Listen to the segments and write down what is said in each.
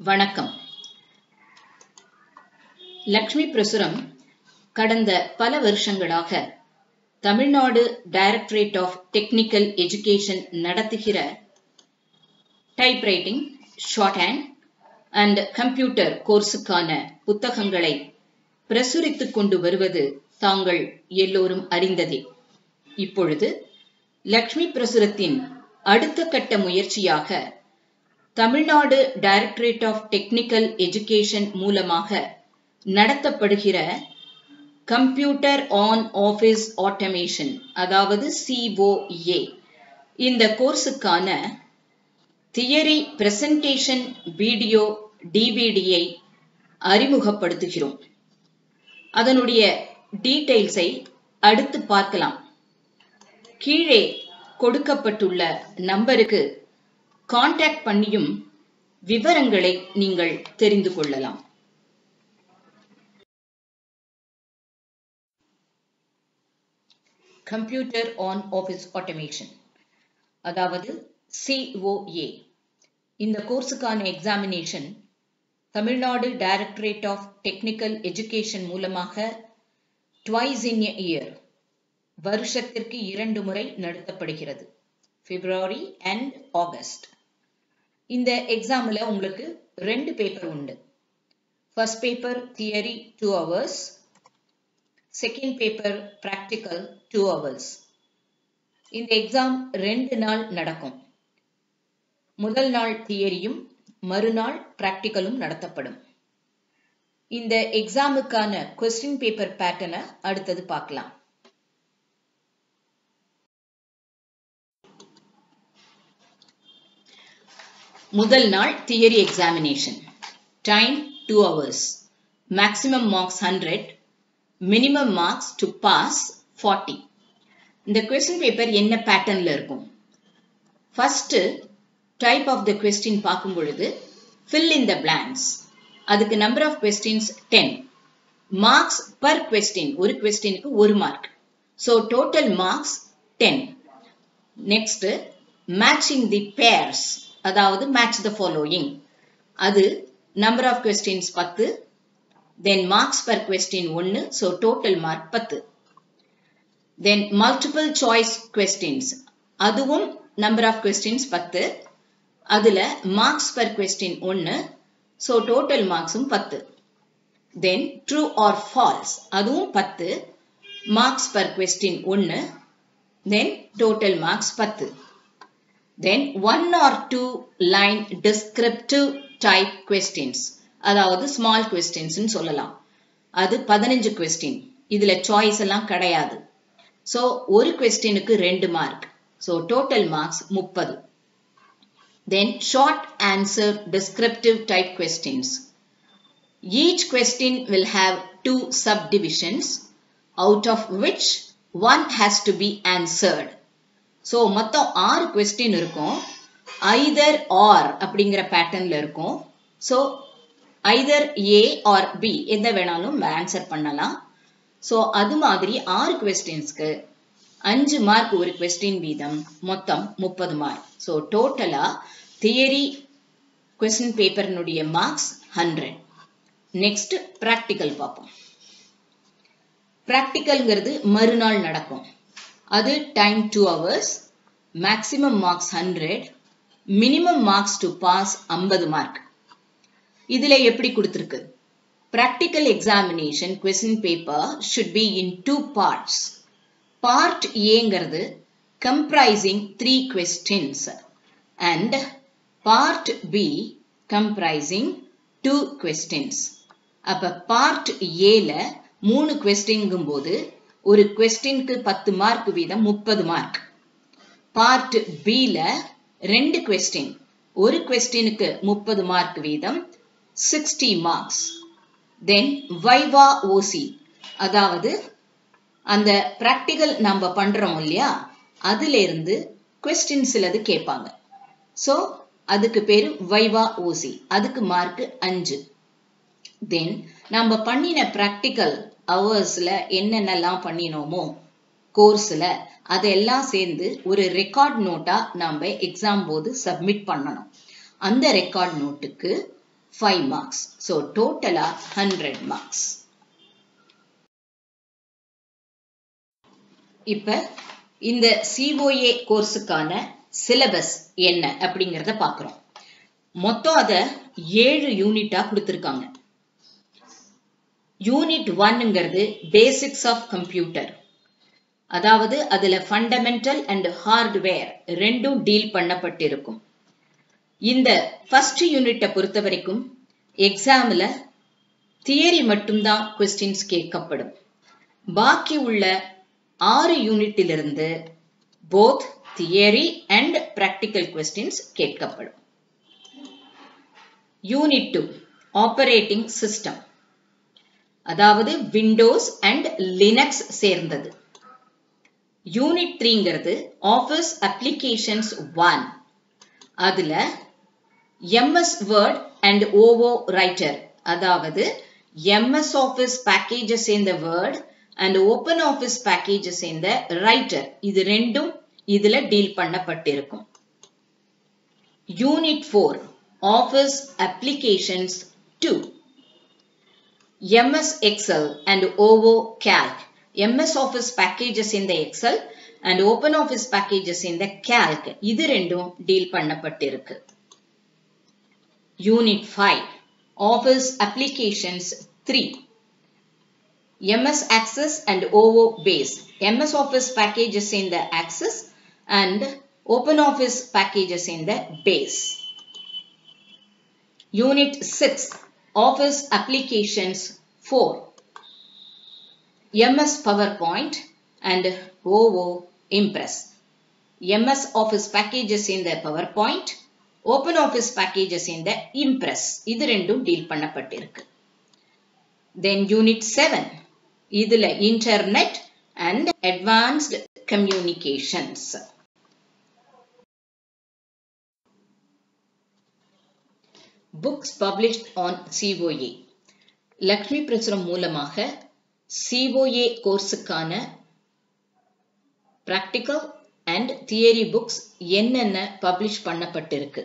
வணக்கம் லக்ஷ்மி பிரசுரம் கடந்த பல வருஷங்களாக Tamil Nadu Directorate of Technical Education நடத்துகிற typewriting shorthand and computer கோர்ஸுக்கான புத்தகங்களை பிரசுரித்துக் கொண்டு வருவது தாங்கள் எல்லோரும் அறிந்ததே இப்பொழுது லக்ஷ்மி பிரசுரத்தின் அடுத்த கட்ட முயற்சியாக Tamil Nadu Directorate of Technical Education மூலமாக நடத்தப்படுகிற கம்ப்யூட்டர் ஆன் ஆஃபீஸ் ஆட்டோமேஷன் அதாவது சிஓஏ இந்த கோர்ஸுக்கான தியரி பிரசன்டேஷன் வீடியோ டிவிடியை அறிமுகப்படுத்துகிறோம் அதனுடைய டீடைல்ஸை அடுத்து பார்க்கலாம் கீழே கொடுக்கப்பட்டுள்ள நம்பருக்கு காண்டாக்ட் பண்ணியும் விவரங்களை நீங்கள் தெரிந்து கொள்ளலாம் கம்ப்யூட்டர் ஆன் ஆஃபீஸ் ஆட்டோமேஷன் அதாவது சிஓஏ இந்த கோர்ஸுக்கான examination Tamil Nadu Directorate of Technical Education மூலமாக ட்வைஸ் இன் எ இயர் வருஷத்திற்கு இரண்டு முறை நடத்தப்படுகிறது பிப்ரவரி அண்ட் ஆகஸ்ட் இந்த எக்ஸாமில் உங்களுக்கு ரெண்டு பேப்பர் உண்டு first paper theory two hours second paper practical two hours இந்த எக்ஸாம் ரெண்டு நாள் நடக்கும் முதல் நாள் தியரியும் மறுநாள் ப்ராக்டிக்கலும் நடத்தப்படும் இந்த எக்ஸாமுக்கான கொஸ்டின் பேப்பர் பேட்டர்னை அடுத்தது பார்க்கலாம் முதல் நாள் theory examination time two hours maximum marks hundred minimum marks to pass forty இந்த கொஸ்டின் பேப்பர் என்ன பேட்டர்ன்ல இருக்கும் first type of the question பார்க்கும் பொழுது ஃபில் இன் த பிளாங்க்ஸ் அதுக்கு number of questions ten marks per question ஒரு கொஸ்டினுக்கு ஒரு mark so total marks ten next matching the pairs அதாவது மேட்ச் த ஃபாலோயிங் அது நம்பர் ஆஃப் கொஸ்டின்ஸ் பத்து then marks per question ஒன்று ஸோ டோட்டல் மார்க் பத்து then multiple choice questions அதுவும் number of questions பத்து அதுல மார்க்ஸ் பர் கொஸ்டின் ஒன்று so total மார்க்ஸும் பத்து தென் ட்ரூ ஆர் ஃபால்ஸ் அதுவும் பத்து மார்க்ஸ் பர் கொஸ்டின் ஒன்று தென் டோட்டல் மார்க்ஸ் பத்து then one or two line descriptive type questions அதாவது ஸ்மால் கொஸ்டின்ஸ் சொல்லலாம் அது பதினஞ்சு கொஸ்டின் இதுல சாய்ஸ் எல்லாம் கிடையாது ஸோ ஒரு கொஸ்டினுக்கு ரெண்டு மார்க் ஸோ டோட்டல் மார்க்ஸ் முப்பது then short answer descriptive type questions each question will have two subdivisions out of which one has to be answered so மொத்தம் ஆறு கொஸ்டின் இருக்கும் ஐதர் ஆர் அப்படிங்கிற பேட்டர்ன்ல இருக்கும் so either A or B எந்த வேணாலும் answer பண்ணலாம் ஸோ அது மாதிரி ஆறு கொஸ்டின்ஸ்க்கு அஞ்சு மார்க் ஒரு கொஸ்டின் வீதம் மொத்தம் முப்பது மார்க் ஸோ டோட்டலா தியரி கொஸ்டின் பேப்பர்னுடைய மார்க்ஸ் ஹண்ட்ரட் நெக்ஸ்ட் ப்ராக்டிக்கல் பார்ப்போம் ப்ராக்டிக்கல்ங்கிறது மறுநாள் நடக்கும் அது time two hours maximum marks hundred minimum marks to pass ஐம்பது மார்க் இதுல எப்படி கொடுத்துருக்கு practical examination question paper should be in two parts part ஏங்கிறது comprising three questions and part B comprising two questions அப்ப பார்ட் ஏல மூணு கொஸ்டின்கும் போது ஒரு கொஸ்டினுக்கு பத்து மார்க் வீதம் முப்பது மார்க் பார்ட் பில ரெண்டு கொஸ்டின் ஒரு கொஸ்டினுக்கு முப்பது மார்க் வீதம் சிக்ஸ்டி மார்க்ஸ் தென் வைவா ஓசி அதாவது அந்த ப்ராக்டிக்கல் நம்ம பண்றோம் இல்லையா அதுல இருந்து கொஸ்டின் சிலது கேட்பாங்க ஸோ அதுக்கு பேரு வைவா ஓசி அதுக்கு மார்க் அஞ்சு தென் நம்ம பண்ணின ப்ராக்டிக்கல் ஹவர்ஸ்ல என்னென்னலாம் பண்ணினோமோ கோர்ஸ்ல அதெல்லாம் சேர்ந்து ஒரு ரெக்கார்ட் நோட்டா நம்ம எக்ஸாம் போது சப்மிட் பண்ணணும் அந்த ரெக்கார்ட் நோட்டுக்கு 5 marks. So total 100 marks. இப்ப இந்த COA கோர்ஸுக்கான சிலபஸ் என்ன அப்படிங்கிறத பார்க்குறோம் மொத்தம் அதை ஏழு யூனிட்டா கொடுத்துருக்காங்க யூனிட் ஒன்னுங்கிறது பேசிக்ஸ் ஆஃப் கம்ப்யூட்டர் அதாவது அதுல ஃபண்டமெண்டல் அண்ட் ஹார்ட்வேர் ரெண்டும் டீல் பண்ணப்பட்டிருக்கும் இந்த ஃபர்ஸ்ட் யூனிட்டை பொறுத்த வரைக்கும் எக்ஸாம்ல தியரி மட்டும்தான் கொஸ்டின்ஸ் கேட்கப்படும் பாக்கி உள்ள ஆறு யூனிட்டிலிருந்து both theory and practical questions கேட்கப்படும் யூனிட் டூ ஆப்பரேட்டிங் சிஸ்டம் அதாவது விண்டோஸ் அண்ட் லினக்ஸ் சேர்ந்தது யூனிட் த்ரீங்கிறது ஆஃபீஸ் அப்ளிகேஷன்ஸ் ஒன் அதுல எம்எஸ் வேர்ட் அண்ட் ஓவோ ரைட்டர் அதாவது எம்எஸ் ஆஃபீஸ் பேக்கேஜை சேர்ந்த வேர்ட் அண்ட் ஓப்பன் ஆஃபீஸ் பேக்கேஜை சேர்ந்த ரைட்டர் இது ரெண்டும் இதுல டீல் பண்ணப்பட்டிருக்கும் unit four office applications two MS Excel and OVO Calc. MS Office packages in the Excel and Open Office packages in the Calc. இது ரெண்டும் டீல் பண்ணப்பட்டிருக்கு. Unit 5. Office Applications 3. MS Access and OVO Base. MS Office packages in the Access and Open Office packages in the Base. Unit 6. Office Applications 4. MS PowerPoint and OVO Impress. MS Office packages in the PowerPoint, Open Office packages in the Impress. இது ரெண்டும் deal பண்ணப்பட்டிருக்கு. Then Unit 7. இதுல Internet and Advanced Communications. Books published on COA. Lakshmi Prasuram மூலமாக COA கோர்ஸுக்கான practical and theory books என்னென்ன publish பண்ணப்பட்டிருக்கு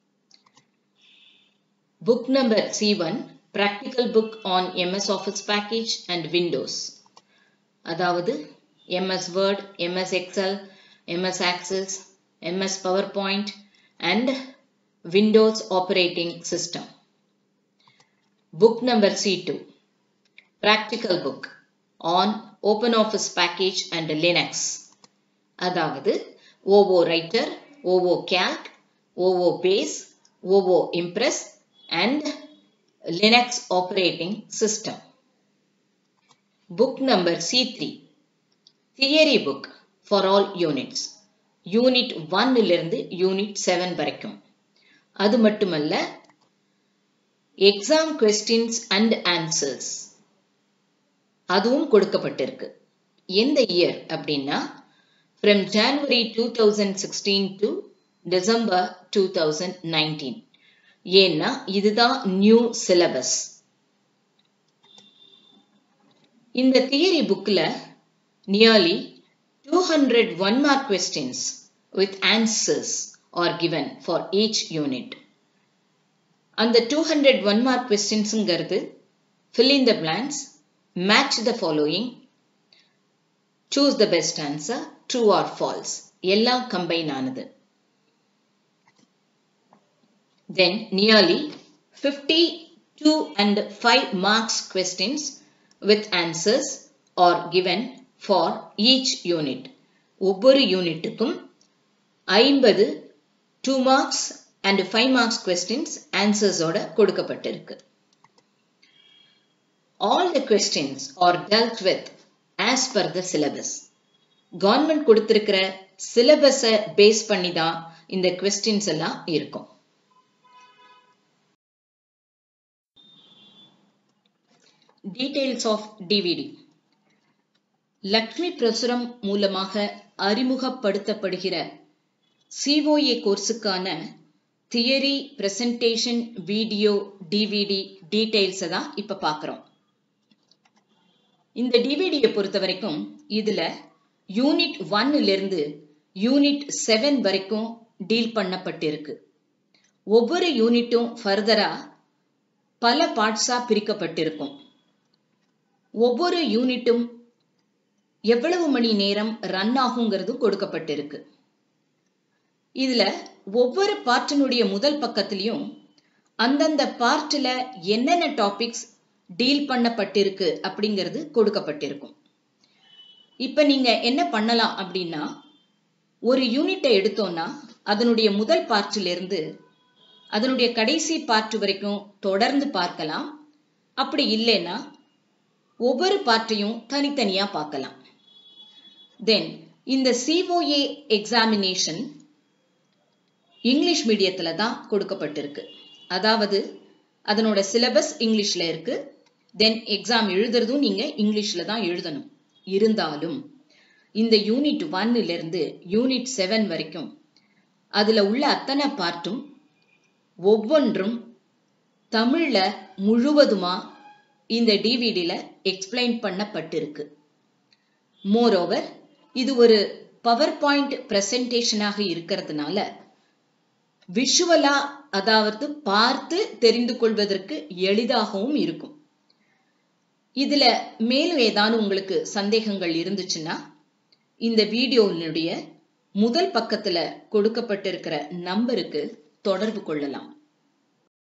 book number C one practical book on MS Office package and Windows அதாவது MS Word MS Excel MS Access MS PowerPoint and Windows operating system. Book number C2. Practical book on OpenOffice package and Linux. அதாவது OVO Writer, OVO Calc, OVO Base, OVO Impress and Linux operating system. Book number C3. Theory book for all units. Unit ஒன்னிலிருந்து unit seven வரைக்கும் அது மட்டுமல்ல exam questions and answers அதுவும் கொடுக்கப்பட்டிருக்கு எந்த year அப்படின்னா from January two thousand sixteen to December two thousand nineteen ஏன்னா இதுதான் நியூ சிலபஸ் இந்த தியரி புக்ல nearly two hundred one mark questions with answers are given for each unit அந்த two hundred one mark கொஸ்டின்ஸுங்கிறது fill in the blanks, match the following, choose the best answer, true or false. எல்லாம் combine ஆனது. Then nearly 52 and 5 marks questions with answers are given for each unit. ஒவ்வொரு யூனிட்டுக்கும் ஐம்பது two marks and five marks questions ஆன்சர்ஸோட கொடுக்கப்பட்டிருக்கு all the questions are dealt with as per the syllabus. Government கொடுத்திருக்கிற சிலபஸை base பண்ணி தான் இந்த கொஸ்டின்ஸ் எல்லாம் இருக்கும் details of DVD Lakshmi Prasuram மூலமாக அறிமுகப்படுத்தப்படுகிற சிஓஏ கோர்ஸுக்கான தியரி பிரசன்டேஷன் வீடியோ டிவிடி டீடைல்ஸை தான் இப்ப பார்க்குறோம் இந்த டிவிடியை பொறுத்த வரைக்கும் இதுல யூனிட் ஒன்னுல இருந்து யூனிட் செவன் வரைக்கும் டீல் பண்ணப்பட்டிருக்கு ஒவ்வொரு யூனிட்டும் ஃபர்தரா பல பார்ட்ஸா பிரிக்கப்பட்டிருக்கும் ஒவ்வொரு யூனிட்டும் எவ்வளவு மணி நேரம் ரன் ஆகுங்கிறது கொடுக்கப்பட்டிருக்கு இதுல ஒவ்வொரு பார்ட்டினுடைய முதல் பக்கத்திலையும் அந்தந்த பார்ட்டில் என்னென்ன டாபிக்ஸ் டீல் பண்ணப்பட்டிருக்கு அப்படிங்கிறது கொடுக்கப்பட்டிருக்கும் இப்ப நீங்க என்ன பண்ணலாம் அப்படின்னா ஒரு யூனிட்டை எடுத்தோம்னா அதனுடைய முதல் பார்ட்டில இருந்து அதனுடைய கடைசி பார்ட் வரைக்கும் தொடர்ந்து பார்க்கலாம் அப்படி இல்லைன்னா ஒவ்வொரு பார்ட்டையும் தனித்தனியா பார்க்கலாம் தென் இந்த சிஓஏ எக்ஸாமினேஷன் இங்கிலீஷ் மீடியத்துல தான் கொடுக்கப்பட்டிருக்கு அதாவது அதனோட சிலபஸ் இங்கிலீஷ்ல இருக்கு தென் எக்ஸாம் எழுதுறதும் நீங்க இங்கிலீஷ்ல தான் எழுதணும் இருந்தாலும் இந்த யூனிட் ஒன்னுல இருந்து யூனிட் செவன் வரைக்கும் அதுல உள்ள அத்தனை பார்ட்டும் ஒவ்வொன்றும் தமிழ்ல முழுவதுமா இந்த டிவிடில எக்ஸ்பிளைன் பண்ணப்பட்டிருக்கு மோரோவர் இது ஒரு பவர் பாயிண்ட் பிரசன்டேஷனாக இருக்கிறதுனால விஷுவலா அதாவது பார்த்து தெரிந்து கொள்வதற்கு எளிதாகவும் இருக்கும் இதுல மேலும் ஏதானும் உங்களுக்கு சந்தேகங்கள் இருந்துச்சுன்னா இந்த வீடியோனுடைய முதல் பக்கத்துல கொடுக்கப்பட்டிருக்கிற நம்பருக்கு தொடர்பு கொள்ளலாம்